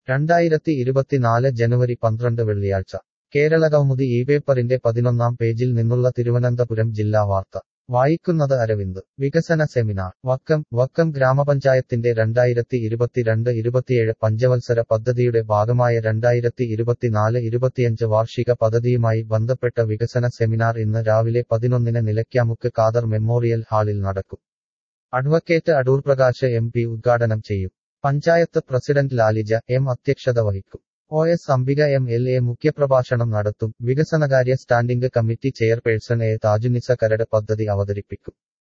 രണ്ടായിരത്തി ഇരുപത്തിനാല് ജനുവരി പന്ത്രണ്ട് വെള്ളിയാഴ്ച കേരളകൗമുദി ഈ പേപ്പറിന്റെ പതിനൊന്നാം പേജിൽ നിന്നുള്ള തിരുവനന്തപുരം ജില്ലാ വാർത്ത വായിക്കുന്നത് അരവിന്ദ് വികസന സെമിനാർ വക്കം വക്കം ഗ്രാമപഞ്ചായത്തിന്റെ രണ്ടായിരത്തി ഇരുപത്തിരണ്ട് ഇരുപത്തിയേഴ് പഞ്ചവത്സര പദ്ധതിയുടെ ഭാഗമായ രണ്ടായിരത്തി ഇരുപത്തിനാല് ഇരുപത്തിയഞ്ച് വാർഷിക പദ്ധതിയുമായി ബന്ധപ്പെട്ട വികസന സെമിനാർ ഇന്ന് രാവിലെ പതിനൊന്നിന് നിലയ്ക്കാമുക്ക് ഖാദർ മെമ്മോറിയൽ ഹാളിൽ നടക്കും advocate Adoor Prakash M P ഉദ്ഘാടനം ചെയ്യും പഞ്ചായത്ത് പ്രസിഡന്റ് ലാലിജ എം അധ്യക്ഷത വഹിക്കും O S Ambika M L A മുഖ്യപ്രഭാഷണം നടത്തും വികസനകാര്യ standing committee chairperson A Thajunisa കരട് പദ്ധതി അവതരിപ്പിക്കും